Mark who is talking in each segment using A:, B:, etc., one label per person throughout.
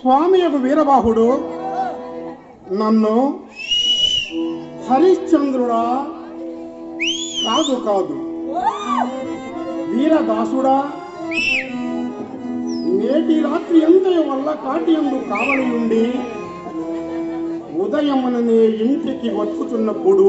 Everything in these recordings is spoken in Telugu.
A: స్వామి యొక్క వీరబాహుడు నన్ను హరిశ్చంద్రుడా కాదు కాదు వీరదాసుడా నేటి రాత్రి ఎంతయ వల్ల కాటియందు కావలి ఉండి ఉదయముననే ఇంటికి వచ్చుచున్నప్పుడు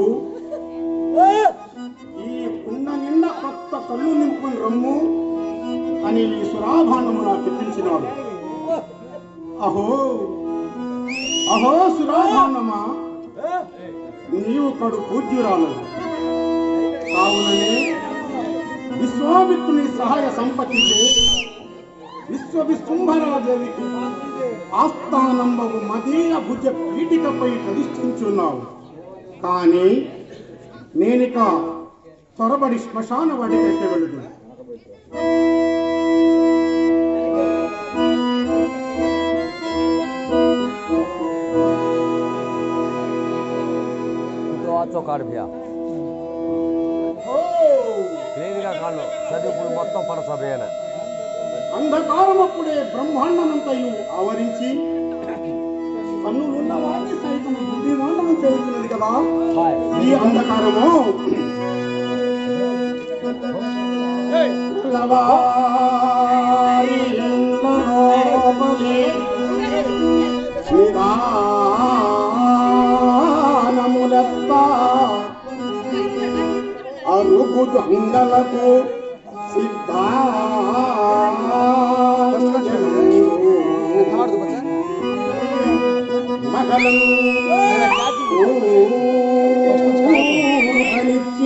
A: ఈ కుండ నిండా కొత్త కళ్ళు నింపుని రమ్ము అని ఈ సురాభాండము నాకు ఇప్పించినాడు అహో అహో సురాభాండమా నీవు కడు పూజ్యురాలు కావుననే విశ్వామిత్రుని సహాయ సంపత్తికి విశ్వ విశృంభరాదేవికి ఆస్థానంబగు మదీయ భుజ పీఠికపై ప్రతిష్ఠించున్నావు కానీ నేనిక త్వరబడి శ్మశాన వాడికైతే వెళ్ళదు
B: तो आ चौकाट भैया క్లియర్గా కాళ్ళు చదువుకులు మొత్తం పడసభేన
A: అంధకారమప్పుడే బ్రహ్మాండమంతయు ఆవరించి కన్నులున్న వారిని సైతం బుద్ధిమాండనం చేస్తున్నది కదా ఈ అంధకారము లవారి లోపలి నిదానములెత్తా అరుగు దొంగలకు మగలం అనిచ్చి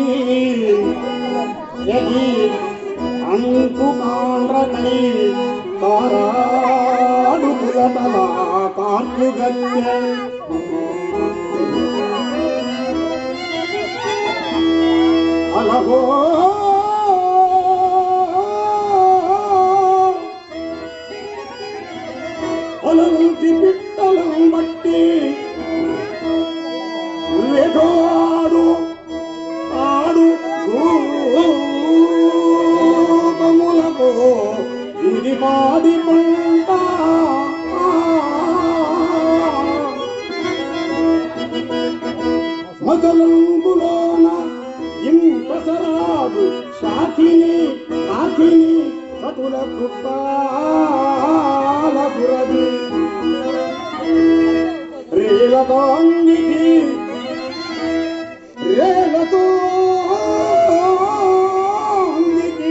A: ఎగి అంకు కాండ్రకై కారాడు కులతల కార్లు గచ్చే అలగో ఒలంటి పిట్టలను బట్టి వేటాడు ఆడు రూపములకు ఇది పాడి పంట మసలంబులోన ఇంపసరాదు సాఖిని సాఖిని సతుల కృపాల పురది రేలతో అంగికి రేలతో అంగికి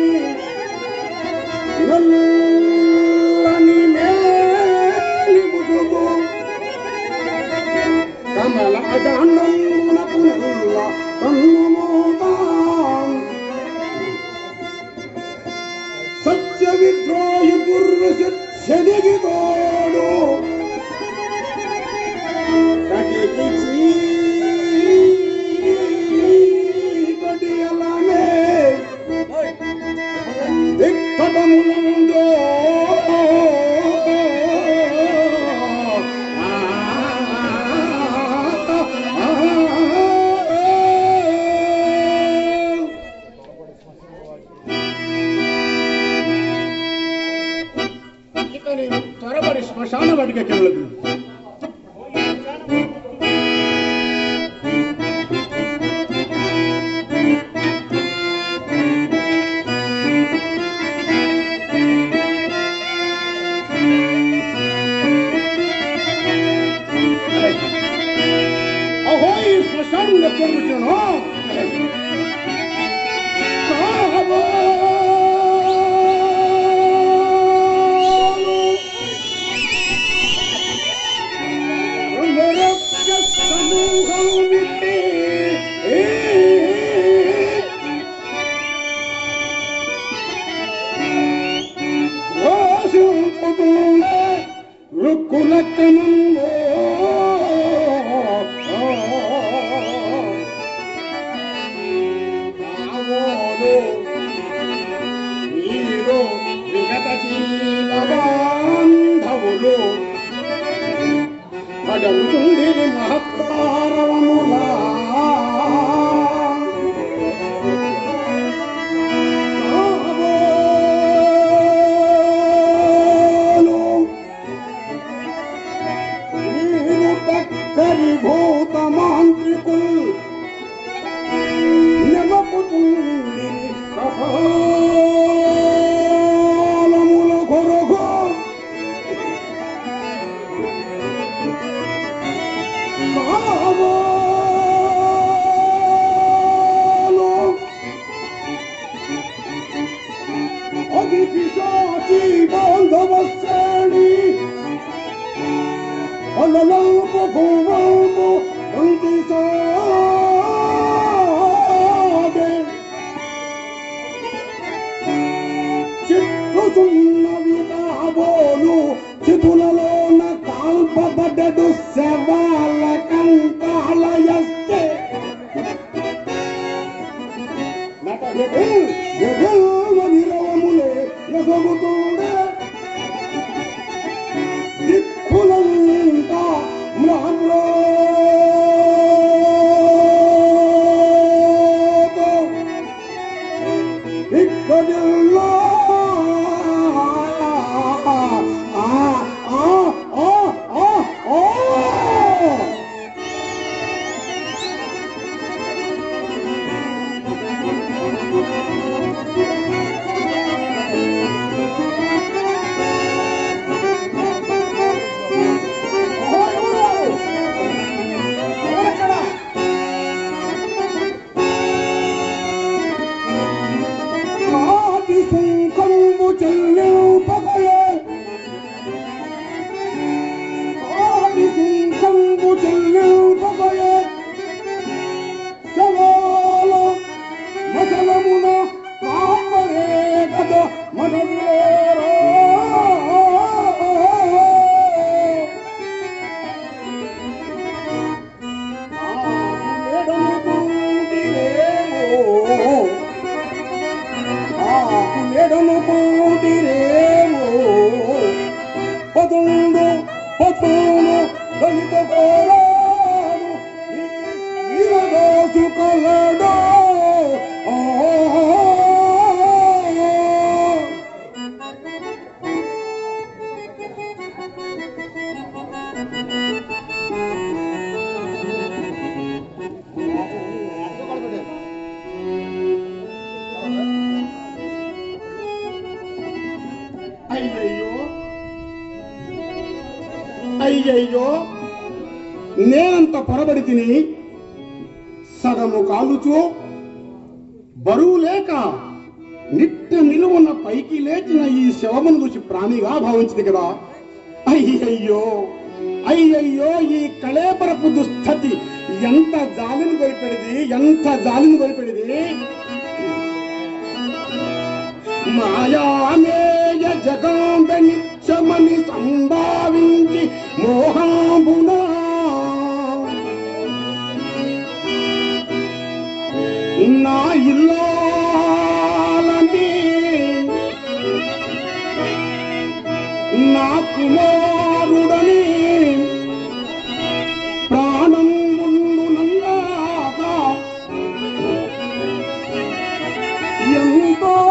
A: నల్లని మేలి ముదుగు కమల అజాండమున పునరుల్ల కన్నుమోతాం సత్య విద్రోహి పుర్వశ చెదిగి తోడు కటికి చీకటియలమే దిక్కటములందో ఇక నేను త్వరపడి శ్మశాన వాటికి వెళ్ళదు అహో ఈ శ్మశానంలో పొందుతాను సమూహం విట్టి రుక్కులక్కనుందో రావోలు మీరు విగత జీవ బాంధవులు అడుగుతుంది మహత్కారములా రావోలు కలలంపు భూవంపు వంటి సాగే చిట్టుచున్నవి కాబోలు చితులలోన కాల్పబడ్డడు శవాల కంకాలయస్తే విరవములే ఎసగుతుండే దిక్కులంతా మ్రాతో ఇక్కడిలో ఆ ఆ ఆ ఆ ఆ ఆది కుంకంబు చెల్లింపకయే ఆది కుంకంబు చెల్లింపకయే సవాల మసలమున కాపరే కద మనలేరో ఆకులేడను పూటిరేమో పదుండు పదును దళిత కోరాడు వీరదాసు కలడో ఆ అయ్యయ్యో అయ్యయ్యో నేనంత పొరబడి తిని సగము కాలుచు బరువు లేక నిట్ట నిలువున్న పైకి లేచిన ఈ శవమును చూసి ప్రాణిగా భావించింది కదా అయ్యయ్యో అయ్యయ్యో ఈ కళేపరపు దుస్థితి ఎంత జాలిని కొలిపెడిది ఎంత జాలిని కొలిపెడిది మాయామేయ జగాంబ నిత్యమని సంభావించి మోహాంబునా నా ఇల్లాలని నా కుమారుడని ప్రాణం ఉండునందాక ఎంతో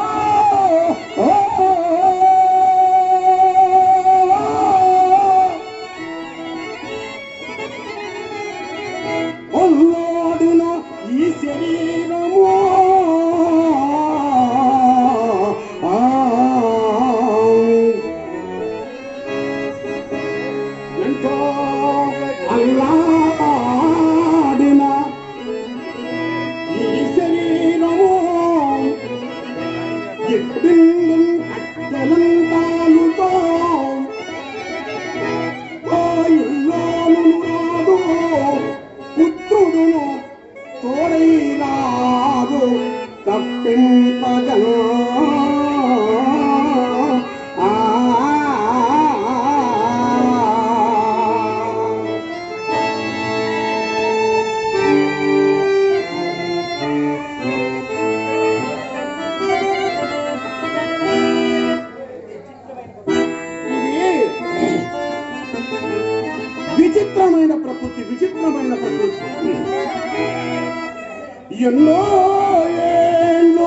A: ఒల్లాడిన ఈ శరీరము ఆ ఎంతో అల్లాడిన ఈ శరీరము ఎక్కడెందుం కట్టెలంతాలుతో ఆయుల్లోను రాదు పుత్రుడును తోడై రాదు తప్పింపగను ఆ ఇది విచిత్రమైన ప్రకృతి విచిత్రమైన ప్రకృతి ఎన్నో ఏళ్ళు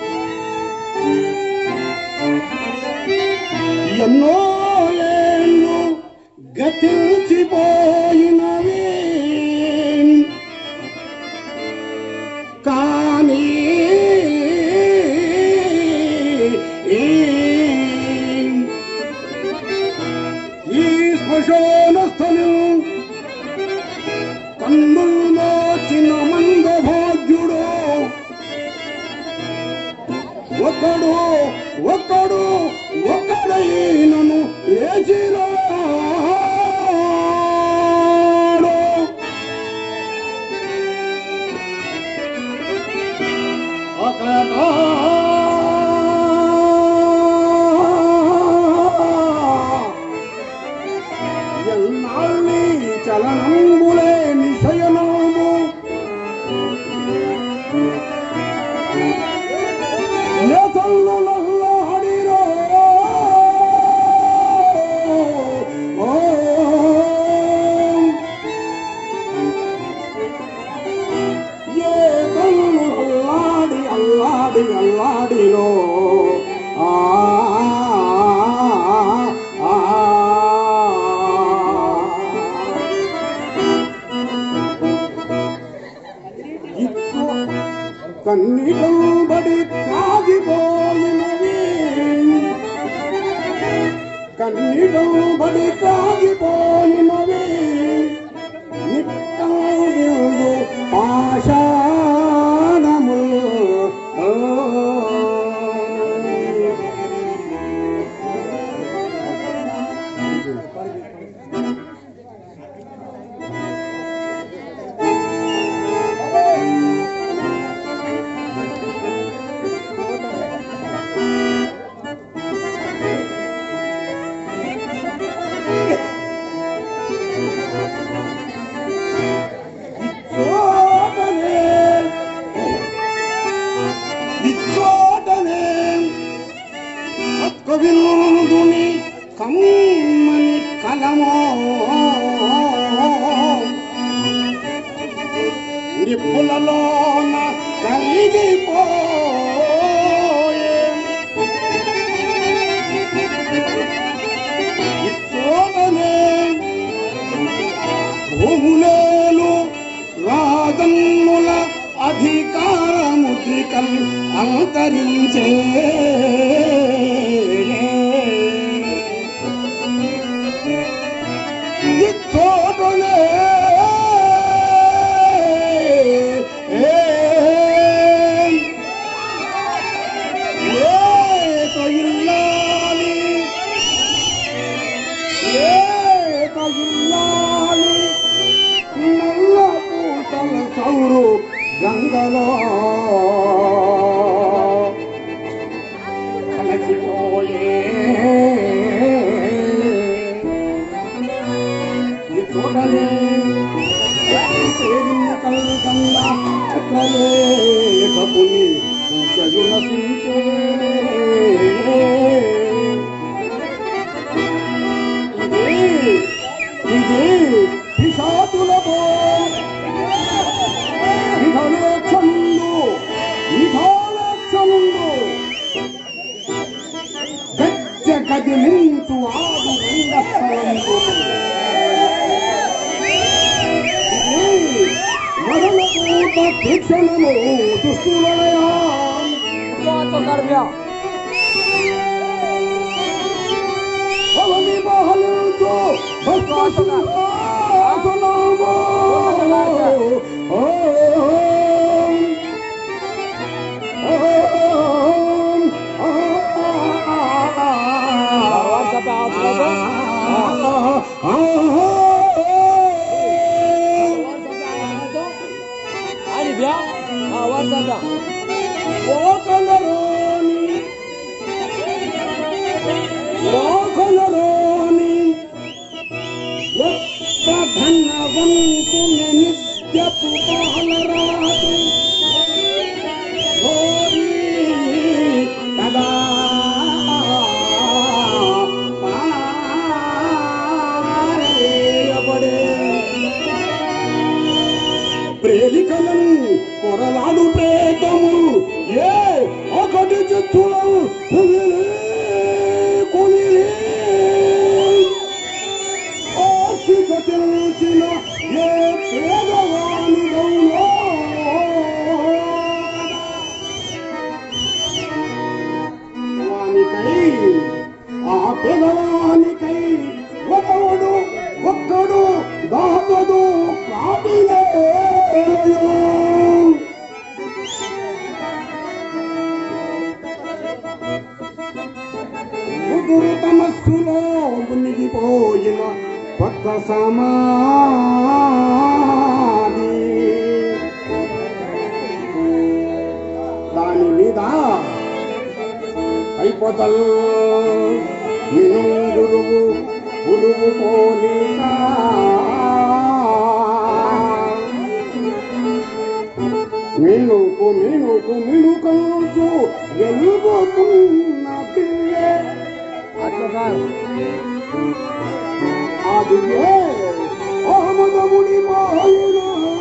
A: ఎన్నో ఏళ్ళు గతించిపోయినవి కానీ ఈ శ్మశాన స్థలం కన్నుల్లో చిన్న మంద భాగ్యుడు ఒకడు ఒకడు ఒకడైనను లేచిరా కన్నీరు బడి కాగిపోయినవి నిత్తాడు పాషాణము ఇచ్చోటనే ఇచ్చోటనే కవిందుని కమ్మని కలమో నిప్పులలోన కరిగిపోయే ఇచ్చోటనే భూములేలు రాజన్ముల అధికార ముద్రికల్ అంతరించే ఇచ్చోటనే ఏత ఇల్లాలి ఏత ఇల్లాలి నల్ల పూతల చౌరు గంగలో కలసిపోయే ఇది చూడలే కల్గంగ చక్రలేఖపుని పూజయునసించే ఇది ఇది పిశాచులతో విధలోక్షముందు విధాలోక్షముందు గజ్జ గదిలించు ఆది రంగస్థలందు ఇది మరణపూత తీక్షణము దుస్తులయా అవని బహలించు భక్తశునామో ఓం ఓం ఓకలరోని ఓకలరోని ఒక్క ధనవంతుని నిత్యపు పాలరాదు ఓరి కదా పారవేయబడే ప్రేలికలను పొరలాడు ప్రేతము ఏ ఒకటి చిత్తులను కుమిలి కుమిలి ఆశిక తెలిసిన ఏ పేదవాని గౌరవ వానికై ఆ పేదవానికై ఒకడు ఒక్కడు దాగదు కాపిలేయు ముదురు తమస్సులో మునిగిపోయిన కొత్త సమాధి దాని మీద అయిపోతల్ గురువు గురువు పోలీసా మినుకు మినుకు మినుకంచు వెలుగుతున్న పిల్లే అది ఆమదముడి పోయిన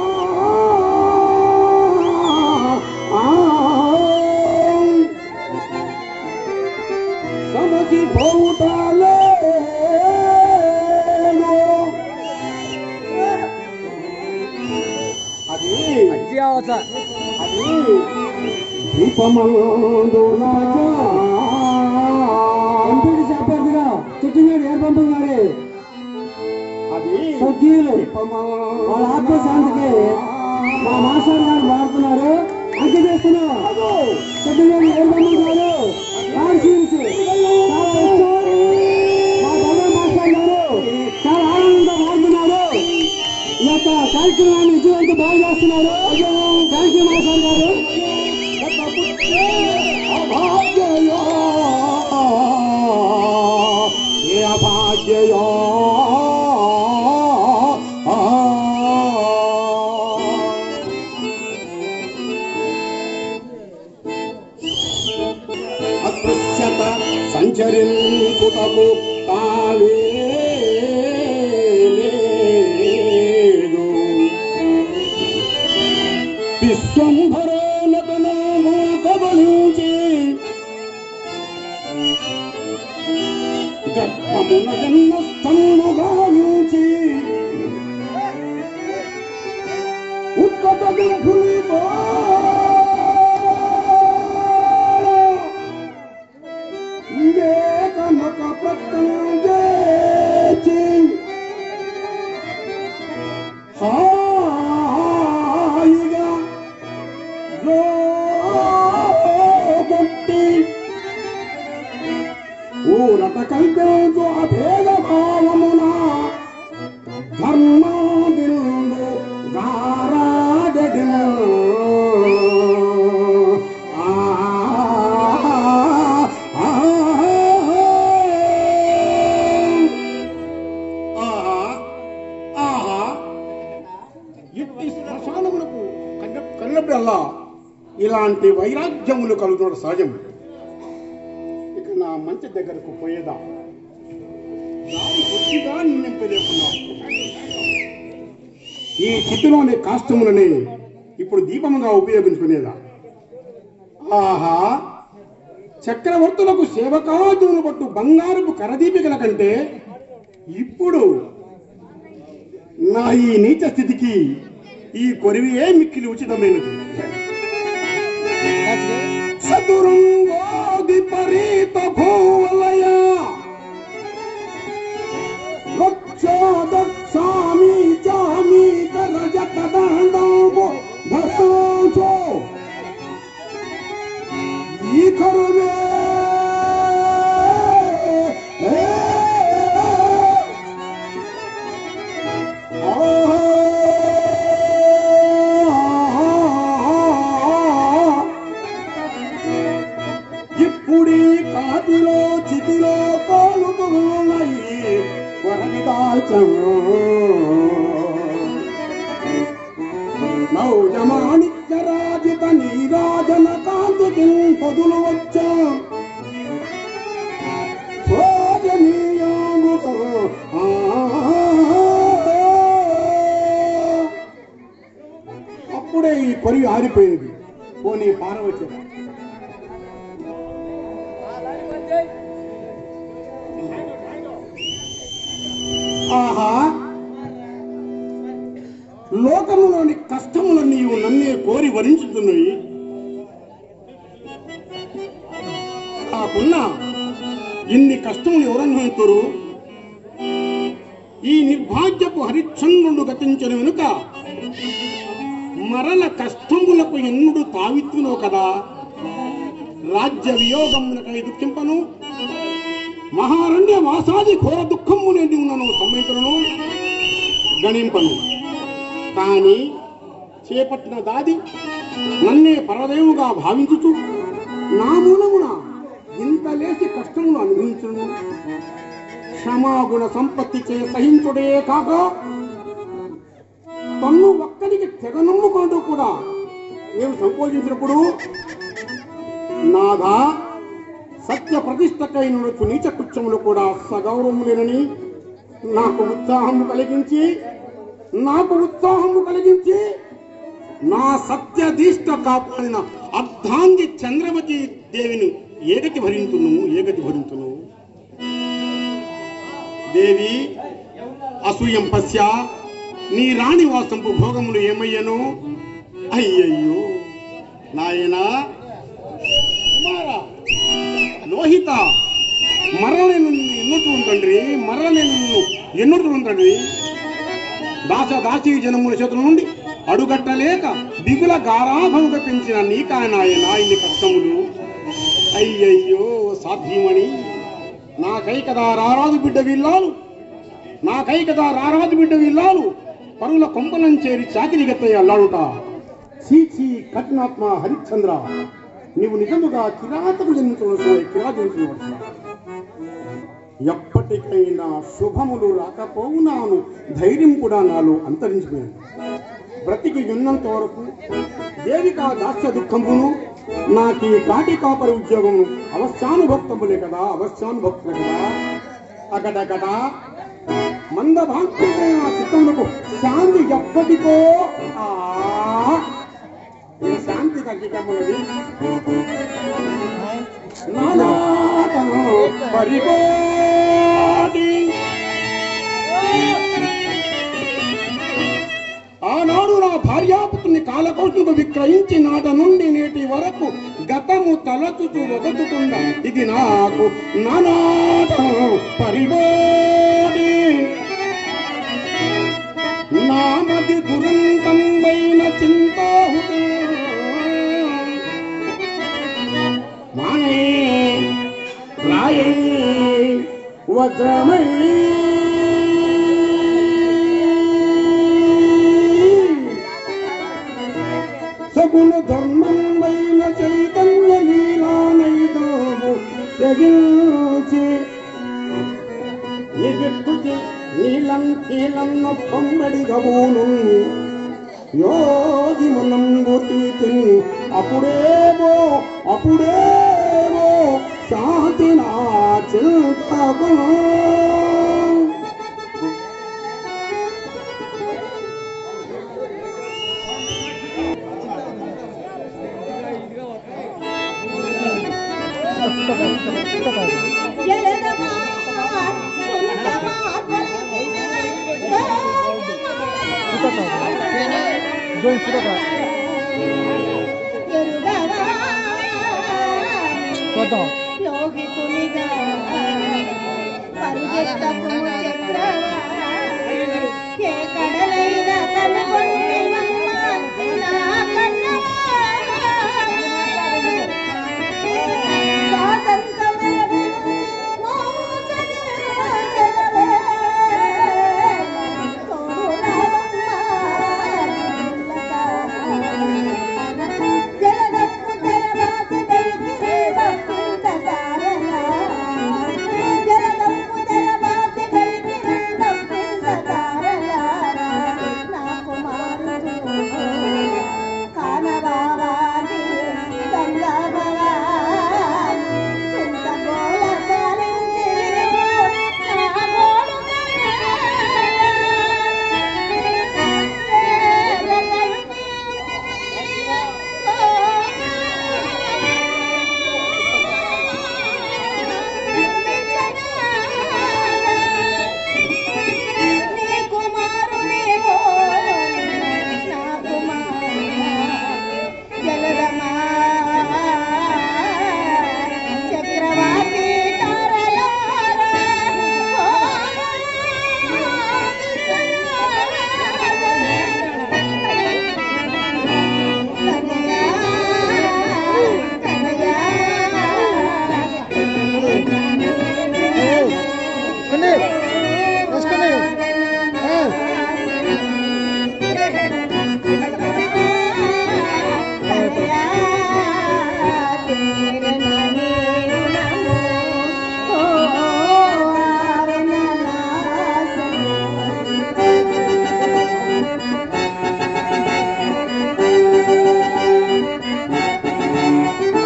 A: సమసి పోతాలే అది అది దీపమందున
C: చెప్పారుగా సెక్రటరీ ఏం పంపుతున్నారు
A: అది
C: సభ్యులు వాళ్ళ ఆత్మశాంతికి మా మాస్టర్ గారు వాడుతున్నారు అంక చేస్తున్నారు సెక్రటరీ ఏం పంపుతున్నారు కాన్స్టిట్యూన్సీ చాలా ఇష్టం. మా బాబా మాస్టర్ గారు చాలా ఆనందంగా వాడుతున్నారు ఈ యొక్క కార్యక్రమాన్ని విజయవంతం బాగా చేస్తున్నారు థ్యాంక్ యూ మాస్టర్ గారు
A: అభాగ్యయో ఏ అభాగ్యయో అస్పృశ్యత సంచరించుటకు తావే లేదు. విశ్వంభరోనటను కబలించి గర్భమున జన్మస్థముగా నుంచి ఉత్కట దింపులితో ఇదే కనక ప్రత్యం చేసి హాయిగా కొట్టి ఊరట కల్పించు అభేద భావమున ధర్మాదిందు గారాడెను ఆ ఆ, ఆహా ఆహా ఇట్టి శ్మశానములకు కన్న కన్నప్పుడల్లా ఇలాంటి వైరాగ్యములు కలుగుతున్న సహజం ఇక నా మంచి దగ్గరకు పోయేదా దాని కొద్దిగా నింపలేకున్నా ఈ చిట్టులోని కాష్టములని ఇప్పుడు దీపముగా ఉపయోగించుకునేదా ఆహా చక్రవర్తులకు సేవకాదులు పట్టు బంగారపు కరదీపికల కంటే ఇప్పుడు నా ఈ నీచ స్థితికి ఈ కొరివియే మిక్కిలి ఉచితమైనది చతురంగోది పరీత భూవలయ లక్షామి చామి కరజత దండము భసాంచో ఈ కరువే ఇప్పుడీ కాటిలో చితిలో కాలుతూ ఉన్నాయి వరది దాల్చము నౌజమాణిక్య రాజిత నీరాజన కాంతికి పొదులు వచ్చా శోజనీయాముతో ఆ అప్పుడే ఈ కొరివి ఆరిపోయింది పోనీ పారవచ్చింది ఆహా లోకములోని కష్టములన్నీ నన్నే కోరి వరించుతున్నవి కాకున్నా ఇన్ని కష్టములు ఎవరనుభవిస్తురు ఈ నిర్భాగ్యపు హరిశ్చంద్రుడు గతించిన వెనుక మరల కష్టములకు ఎన్నుడు తావిత్తునో కదా రాజ్య వియోగమునకై దుఃఖింపను మహారణ్య వాసాది ఘోర దుఃఖము నేను ఉన్నను సంహితులను గణింపను కానీ చేపట్టిన దాది నన్నే పరదేవుగా భావించుచు నా మూలమున ఇంత లేసి కష్టములు అనుభవించును క్షమాగుణ సంపత్తి చే సహించుడే కాక తన్ను ఒక్కడికి తెగ నమ్ముకుంటూ కూడా నేను సంకోచించినప్పుడు నాథా సత్య ప్రతిష్టకై నడుచు నీచ కృత్యములు కూడా సగౌరవములేనని నాకు ఉత్సాహము కలిగించి నాకు ఉత్సాహము కలిగించి నా సత్యదీష్ట కాపాడిన అర్ధాంగి చంద్రవతి దేవిని ఏగతి భరింతును ఏగతి భరింతును దేవి అసూయం పశ్య నీ రాణి వాసంపు భోగములు ఏమయ్యను అయ్యయ్యో నాయనా కుమారా లోహిత మరణను ఎన్నుతూ తండ్రి మరల నేను నిన్ను ఎన్నుతూ తండ్రి దాస దాసీ జనముల చేతుల నుండి అడుగట్టలేక దిగుల గారాభముగా పెంచిన నీకాయనాయన ఇన్ని కష్టములు అయ్యయ్యో సాధ్యమని నాకై కదా రారాజు బిడ్డ విల్లాలు నాకై కదా రారాజు బిడ్డ విల్లాలు పరువుల కొంపలం చేరి చాకిరి గత్తయ్య అల్లాడుట చీచీ కఠినాత్మ హరిశ్చంద్ర నీవు నిజముగా కిరాతకు జన్మించవలసిన కిరాజు ఎప్పటికైనా శుభములు రాకపోవునాను ధైర్యం కూడా నాలో అంతరించిపోయింది బ్రతికి ఉన్నంత వరకు దేవికా దాస్య దుఃఖమును నాకు ఈ కాటి కాపరి ఉద్యోగము అవశ్యానుభక్తములే కదా అవశ్యానుభక్తులే కదా అకటకట మంద భాంతులైన నా చిత్తములకు శాంతి ఎప్పటికో ఆ ఈ శాంతి తగ్గికమున్నది నానాటను పరికోటి ఆనాడు నా భార్యాపుత్రుని కాలకౌశుకు విక్రయించి నాట నుండి నేటి వరకు గతము తలచుచు ఒగచుకుండా ఇది నాకు నానాటం పరిగోడి నామది దురంతంబైన చింతాహుతి మానే రాయే వజ్రమై సగుణ ధర్మంబైన చైతన్య లీలానైదోము తెగించి ఎగుర్తుచి నీలం కీలన్న పొంగడిగవును యోగి మనంగుతీ అప్పుడేమో అప్పుడేమో శాంతి నా చింతకు
D: యోగితునిగా పరిగెత్తకు చక్రవాణి ఏ కడలైన కనుగొంటివమ్మ నా కన్నవాడా స్వాతంత్రమే మోచనే జలదప్పు తెరవాసి బలికి దప్పు తతారణ జలదప్పు తెరవాసి బలికి దప్పు తతారణ నా కుమారుడు కానవావాని సంగమరా చింతకోల కాలించి నా నీ కుమారునేవో నా కుమార జలరమా చక్రవర్తి తారలారా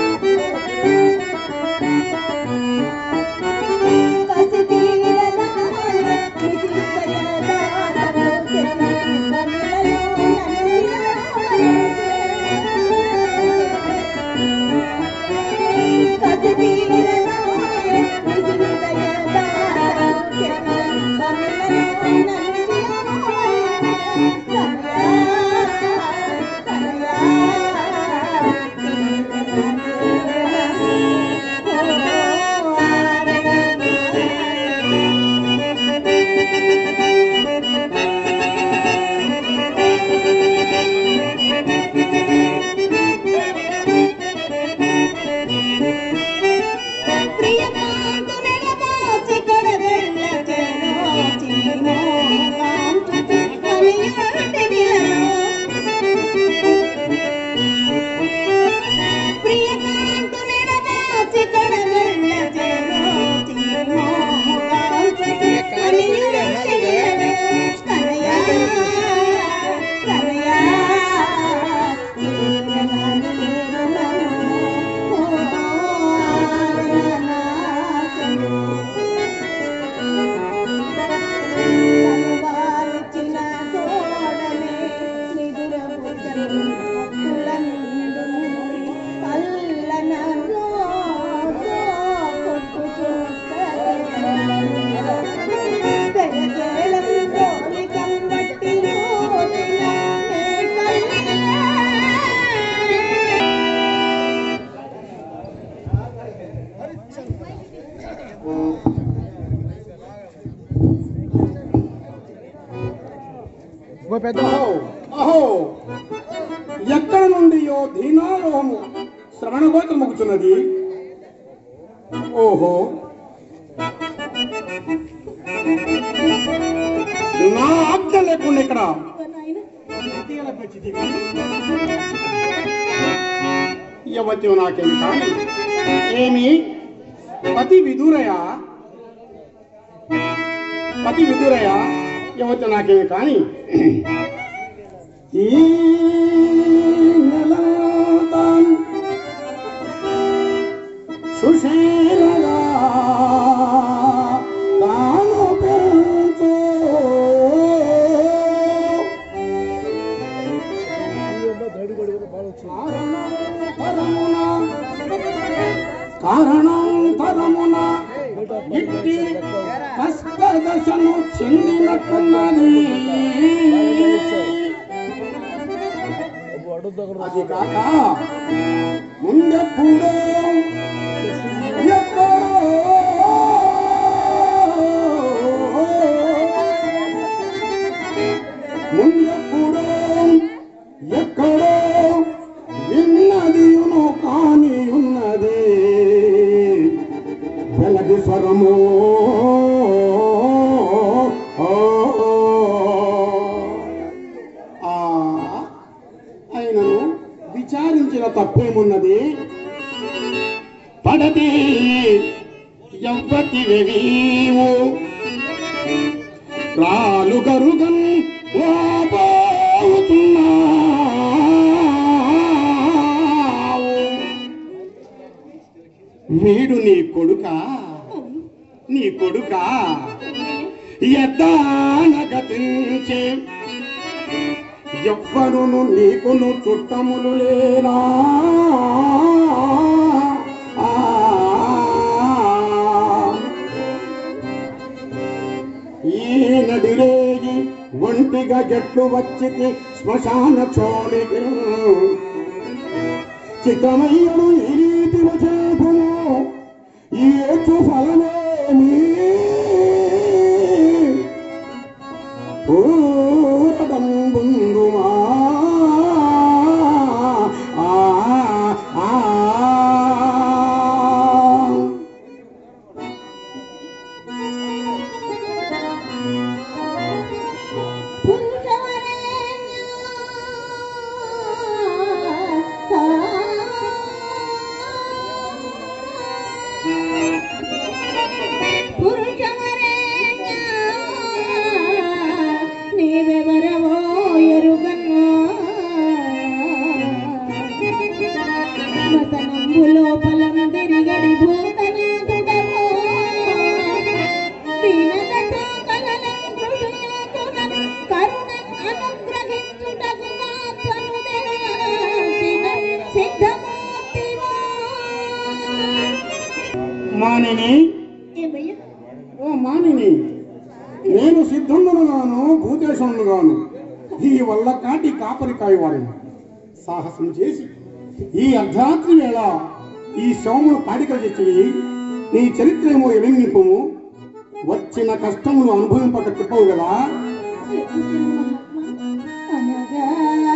D: కసి తీరదా
A: అహో అహో ఎక్కడ నుండియో దీనాలోహము శ్రవణగోచరమగుచున్నది ఓహో నా ఆజ్ఞ లేకుండా ఇక్కడ యవతి నాకేం కానీ ఏమి పతి విదూరయ పతి విదూరయ యవతి నాకేమి కానీ ఈ నెలంతాం సుశీలగా తాను పెంచు కారణం పరమున ఇట్టి కష్టదశను చెందినట్టున్నది అది కాక ముందెప్పుడో ఎక్కడో ముందెప్పుడో ఎక్కడో విన్నదియును కాని ఉన్నది వెలది స్వరము ఆ ఆయనను విచారించిన తప్పేమున్నది పడతి ఎవ్వతి వెవీవు రాలు గరుగన్ వీడు నీ కొడుక నీ కొడుక ఎద్దానగతించే ఎవ్వరును నీకును చుట్టములు లేరా ఆ. ఈ నడిరేగి ఒంటిగా జట్లు వచ్చితి శ్మశాన చోళికి చిత్తమయ్యను ఈ రీతి చేతును ఏచు ఫలమేమి పూరడం బుందుమా ఆ ఆ
D: నీవెవరవో ఎరుగన్నా వతనంబు లోపలం తిరిగడి భూతనాథుడవో దీనదశ కలలం కృషులకున కరుణం అనుగ్రహించుటకు నాత్మనుదేశిన సిద్ధమూర్తివో
A: మానిని
D: ఏమయ్యా
A: ఓ మానిని నేను సిద్ధుండును గాను భూతేశుడు గాను ఈ వల్ల కాటి కాపరికాయ వారిని సాహసం చేసి ఈ అర్ధరాత్రి వేళ ఈ శవమును పాడికలు తెచ్చివి నీ చరిత్ర ఏమో ఎలింగిపము వచ్చిన కష్టమును అనుభవింపక చెప్పవు కదా
D: అనగా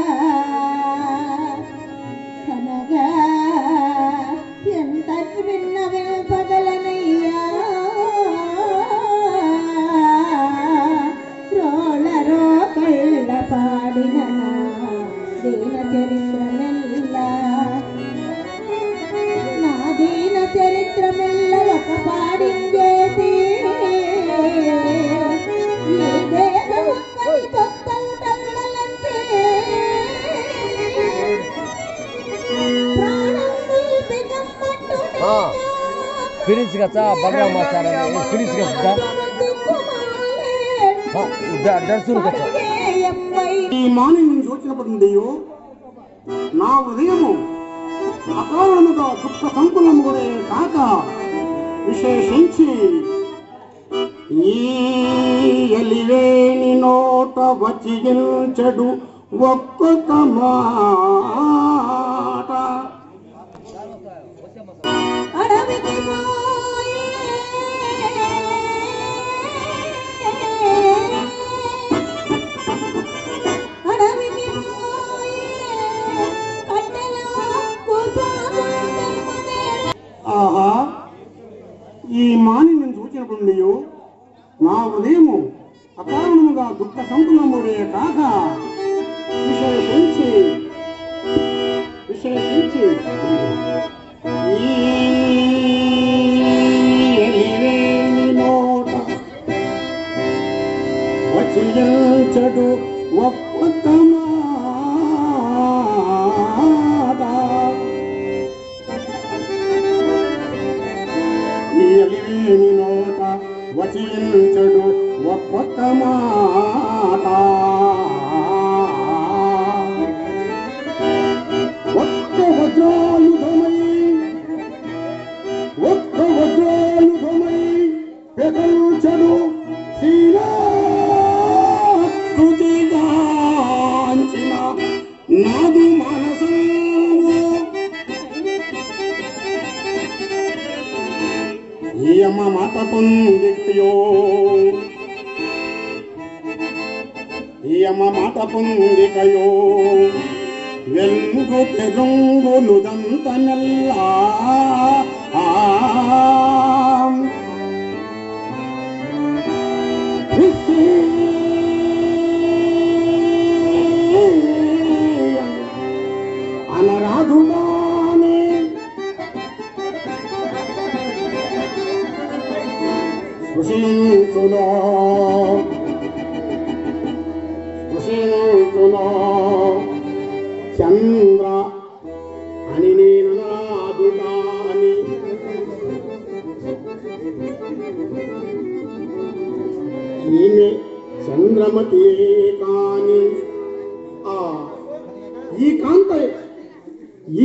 D: అనగా ఎంత విన్న వెల్పగలనయ్యా రోళరో కళ్ళ పాడిన దీన చరిత్రమెల్ల నా దీన చరిత్రమెల్ల ఒక పాడించేసి ఈ దేహముక్కని తొక్కలు తల్లలంటే ప్రాణములు బిగమ్మట్టునే
B: ఆ. ఫినిష్ కదా బగ్రా మాట్లాడాలి ఫినిష్ కదా దర్శనం కదా
A: ఈ మానిని చూసినప్పటి నుండి నా హృదయము అకారణముగా దుఃఖ సంకులము కూడా కాక విశేషించి ఈ ఎలివేని నోట వచ్చించడు ఒక్కొక్క మాట
D: అడవికి పోయే
A: అకారణముగా దుఃఖ సంతులముడే కాక విశేషించి విశేషించి ఈ ఎలివేని నోట వచ్చించడు ఒక్క మాట ఈ ఎలివేని నోట వచించడు ఒక్కొక్క మాట ఒక్క వజ్రాయుధమై ఒక్క వజ్రాయుధమై పెదల్చడు శ్రీరాకృతిగాంచిన నాదు మనసంగు ఈ అమ్మ మాట పొందికయో ఈ అమ్మ మాట పొందికయో వెంగు తెరుంగు నుదంత నెల్లా అనరాధుగానే స్పృశించులో స్పృశించులో చంద్ర అని నేను నాదుగాని ఈమె చంద్రమతి కాని ఆ ఈ కాంత ఈ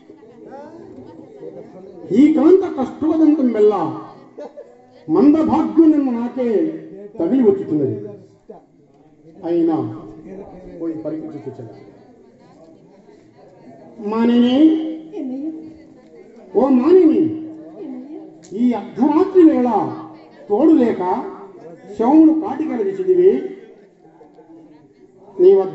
A: ఈ కాంత కష్టవదంతం మెల్ల మందభాగ్యం నాకే తగిలి వచ్చుతున్నది అయినా పోయి పరీక్షించు మానిని ఓ మానిని ఈ అర్ధరాత్రి వేళ తోడు లేక శవమును కాటికలగిసిదివి నీ వద్ద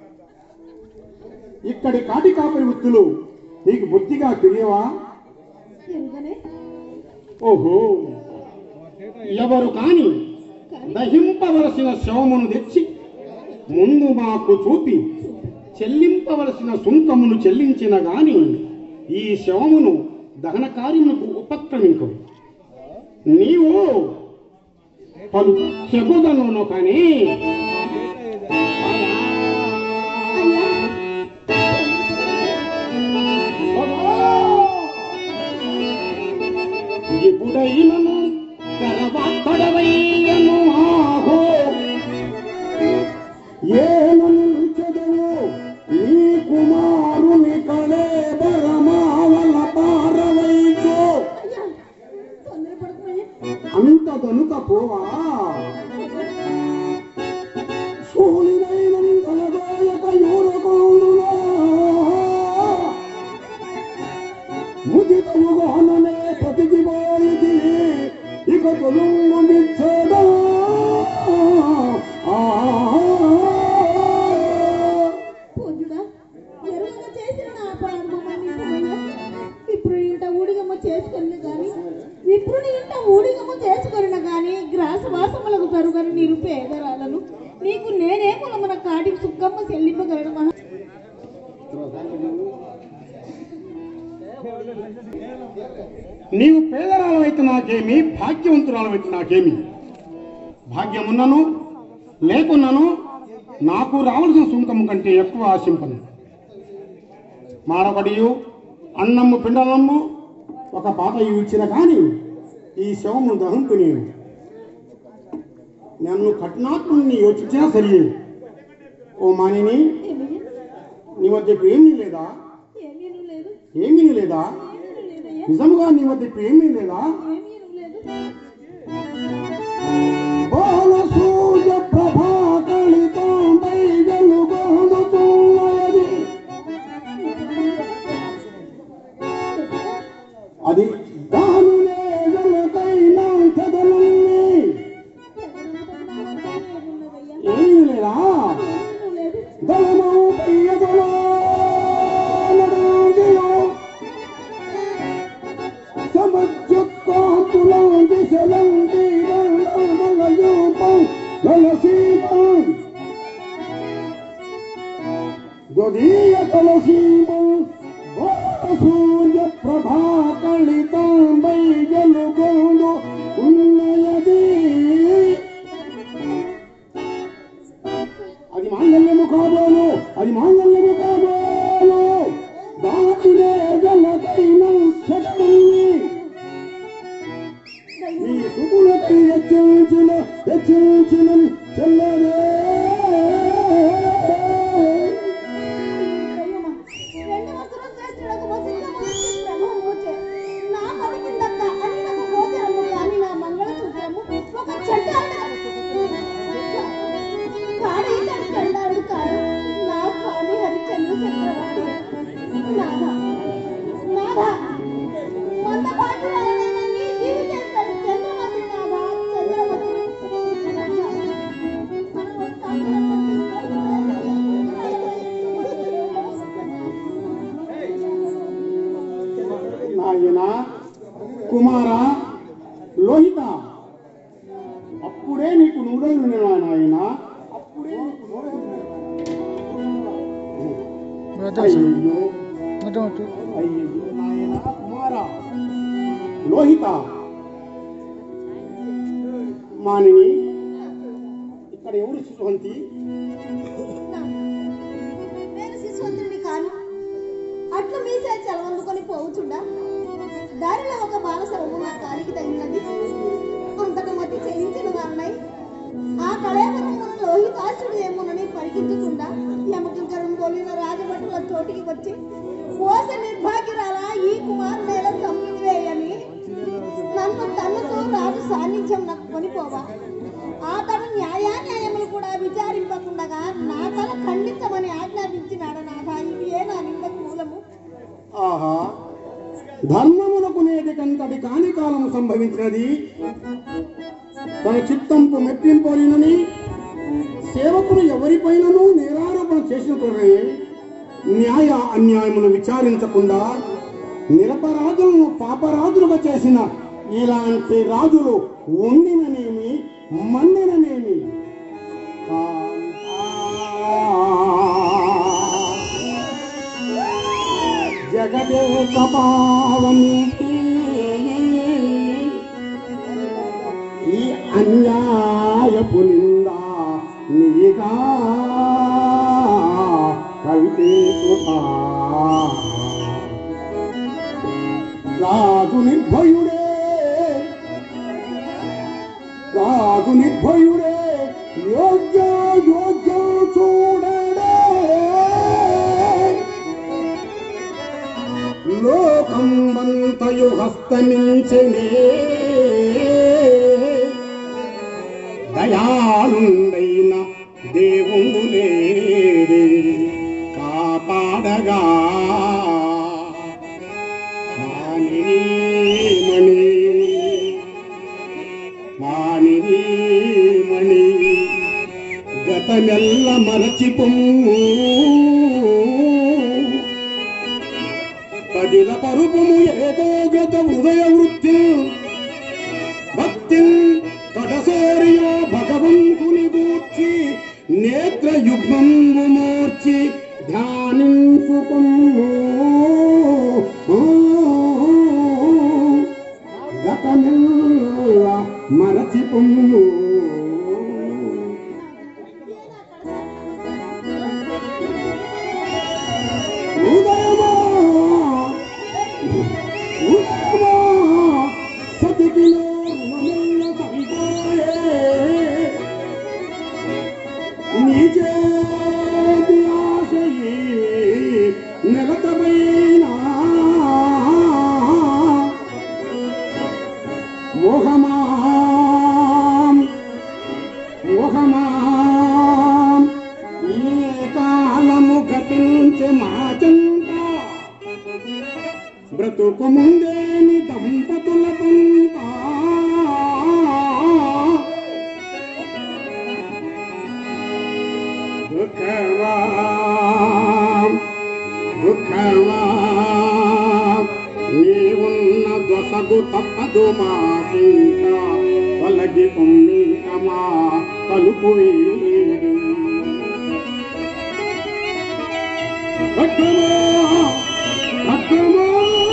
A: ఇక్కడి కాటి కాపరి వృత్తులు నీకు బుద్ధిగా తెలియవా
D: ఎరుగనే
A: ఓహో ఎవరు కాని దహింపవలసిన శవమును తెచ్చి ముందు మాకు చూపి చెల్లింపవలసిన సుంకమును చెల్లించిన గాని ఈ శవమును దహన కార్యమునకు ఉపక్రమించు నీవు పలు చెగుదను కానీ
D: అయ్యా
A: ఎప్పుడైనను తెరవత్తడవయ్యను ఆహో ఏనంచదవు నీ కుమారుని కళే బరమావల పారవైచో
D: అయ్యా తొందరపడుతున్నాయా
A: అంత దనుక పోవా సూలినైనంతలగాయక యూరకోనునా ముదితముగాననే ప్రతికిపోయిది ఇక తొలుంగు మిచ్చడా
D: పూజ్యుడా ఎరుగగా చేసిన నా అపరాధము మన్నించమయ్యా ఇప్పుడు ఇంట ఊడిగమ్మ చేసుకుని గాని విప్రుని ఇంట ఊడిగమ్మ చేసుకొనిన గాని గ్రాసవాసములకు తరుగని నీరు పేదరాలను నీకు నేనే కులమున కాటికి సుక్కమ్మ చెల్లింపగలను మహా
A: నీవు పేదరాలవైతే నాకేమి భాగ్యవంతురాలవైతే నాకేమి భాగ్యమున్నను లేకున్నాను నాకు రావలసిన సుంకము కంటే ఎక్కువ ఆశింపను మాడబడియు అన్నమ్ము పిండలమ్ము ఒక పాత ఇచ్చిన కానీ ఈ శవము దహంకు నేను నన్ను కఠినాత్ముని యోచించినా సరి ఓ మానిని
D: ఏమయ్యా?
A: నీ వద్ద ఇప్పుడు ఏమీ లేదా
D: ఏమీనూ లేదు
A: ఏమీ లేదా
D: ఏమీనూ లేదయ్యా
A: నిజముగా నీ వద్ద ఇప్పుడు ఏమీ లేదా
D: ఏమీనూ లేదు
A: బాలసూయ ప్రభాకళితం వైజలు గోదుతున్నది అది దానినే వెలకైనా కదలుంది ఏమీ లేదా
D: ఏమీనూ లేదు
A: దళమౌ పెయ్యదలో నడుగియో సమజ్జుక్కాంతులం దిశలం దీరంగం తులసీపం జ్యోదీయ తులసీపం సూర్య ప్రభా కలితం వైగలుగోడు ఉన్నయది అది మాంగళ్యము కాబోలు అది మాంగళ్యము కాబోలు దాటినే గలకైన శక్తుల్ని నీ సుకులకై హెచ్చించిన హెచ్చించిన చెల్లరే
D: రెండవ సురశ్రేష్ఠులకు వసించమని ప్రభువు చే. నా పలికిందక్క అని నాకు గోచరము కాని నా మంగళసూత్రము ఒక చెడ్డాడు కాడు ఇతడు చెడ్డాడు కాడు నా స్వామి హరిచంద్ర చక్రవర్తి నాథ నాథ మందపాటురాలైన నీ జీవితేశ్వరి చంద్రమతి నాథ చంద్రమతి
A: నాయన కుమార లోహిత అప్పుడే నీకు నూడలు నాయన అప్పుడే నీకు నూడలు అయ్యో అయ్యో నాయన కుమార లోహిత మానిని ఇక్కడ ఎవరు సువంతి
D: నేను శిశువంతుడిని కాను అట్లు మీసే చలవందుకొని పోవుచుండా దారిలో ఒక బాలసరము నా కాలికి తగినది అంతకు మతి చెల్లించిన వారినై ఆ కళేవరమున లోహితాసుడు ఏమోనని పరిగించుకుండా యమకింకరం పోలిన రాజభటుల చోటికి వచ్చి కోస నిర్భాగ్యురాల ఈ కుమారుడేల తమ్మిది వేయని నన్ను తన్నుతో రాజు సాన్నిధ్యం నాకు కొనిపోవా అతడు న్యాయాన్యాయములు కూడా విచారింపకుండా నా తల ఖండించమని ఆజ్ఞాపించినాడు నాథ ఇది ఏ నా నిందకు మూలము
A: ఆహా ధర్మమునకు నేటి కంతటి కాని కాలము సంభవించినది తన చిత్తంపు మెప్పింపలినని సేవకులు ఎవరిపైనను నేరారోపణ చేసినట్లనే న్యాయ అన్యాయములు విచారించకుండా నిరపరాధులను పాపరాజులుగా చేసిన ఇలాంటి రాజులు ఉండిననేమి మన్నిననేమి జగదేక పావనికి ఈ అన్యాయపు నిందా నీగా కల్పించుతా రాజు నిర్భయుడే రాజు నిర్భయుడే యోగ్య యోగ్య చూడడే లోకం వంతయు హస్తమించనే దయాళుండైన దేవుడు లేడే కాపాడగా మానిని మణి మానిని మణి గతమెల్ల మరచిపొమ్ము పదిల పరుపము ఏకోగ్రత హృదయ వృత్తి భక్తి కటసోరియో భగవంతుని గూర్చి నేత్ర యుగ్మంబు మోర్చి ధ్యానించుకొమ్ము గతమెల్ల మరచిపొమ్ము ఉదయమా ఉదయమా సతికిలో మమ్మల్ని చంపాయే నిజేది ఆశయే నిలతమైనా మోహమాం మోహమాం ఈ కాలము గతించే మాచంత బ్రతుకు ముందేని దంపతుల పంత దుఃఖవాం దుఃఖవాం నీవున్న దొసగు తప్పదు మాకింక తొలగి పొమ్మింకమా తలుపు వేడి రక్తమా రక్తమా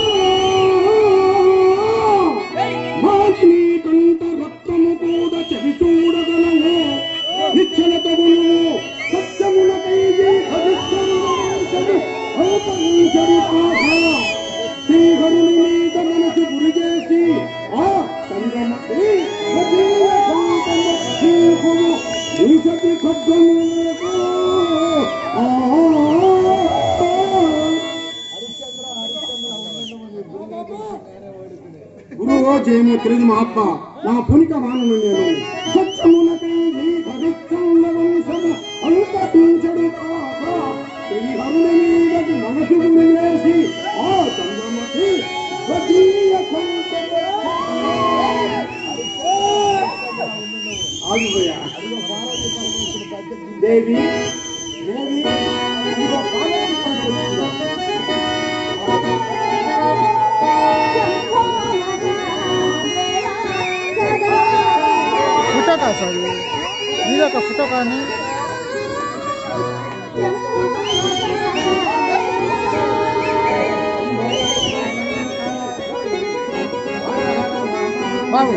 A: మాటిని కంట రక్తము కూడా చెవి చూడగలవు నిచ్చల తగులు సత్యమునకై అవతరించడి పాఠ శ్రీహరుని మీద మనసు గురి చేసి ఆ చంద్రమతి నిజతి ఖడ్గము ఆ గురువో జయము తెలియదు మహాత్మ నా పునిక మానను నేను సత్యమునకై ఈ భవిష్యంల వంశము అంతరించడు కాక శ్రీహరుని మీదకి మనసు వేసి ఆ చంద్రమతి స్వకీయ ఆగిపోయా దేవి దేవి ఇదిగో పార్వతీ పండుగ
C: ఫోటో కా సార్ మీద ఒక ఫోటో కానీ బాబు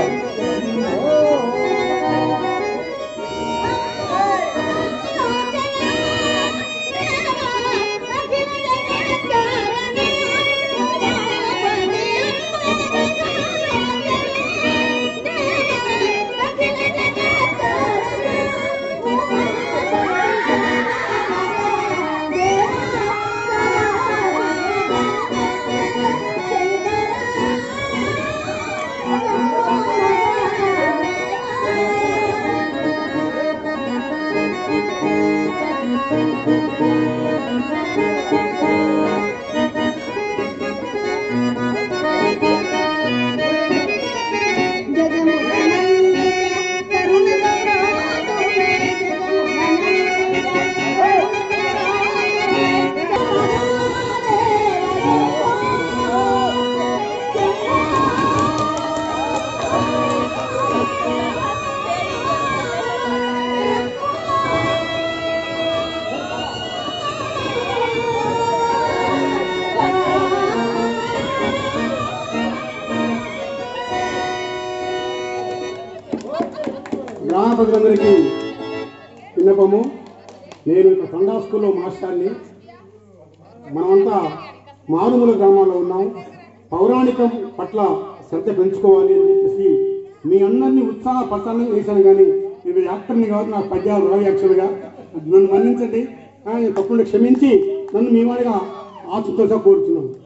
A: గ్రామ ప్రజలందరికీ విన్నపము నేను ఇక్కడ సండా స్కూల్లో మాస్టర్ని మనమంతా మారుమూల గ్రామాల్లో ఉన్నాం పౌరాణికం పట్ల శ్రద్ధ పెంచుకోవాలి అని చెప్పేసి మీ అందరినీ ఉత్సాహపరచాలని వేశాను కానీ నేను యాక్టర్ని కాదు నాకు పద్యాలు రావు యాక్చువల్గా నన్ను మన్నించండి ఆ, నేను తప్పకుండా క్షమించి నన్ను మీ వాడిగా ఆశతో కోరుతున్నాను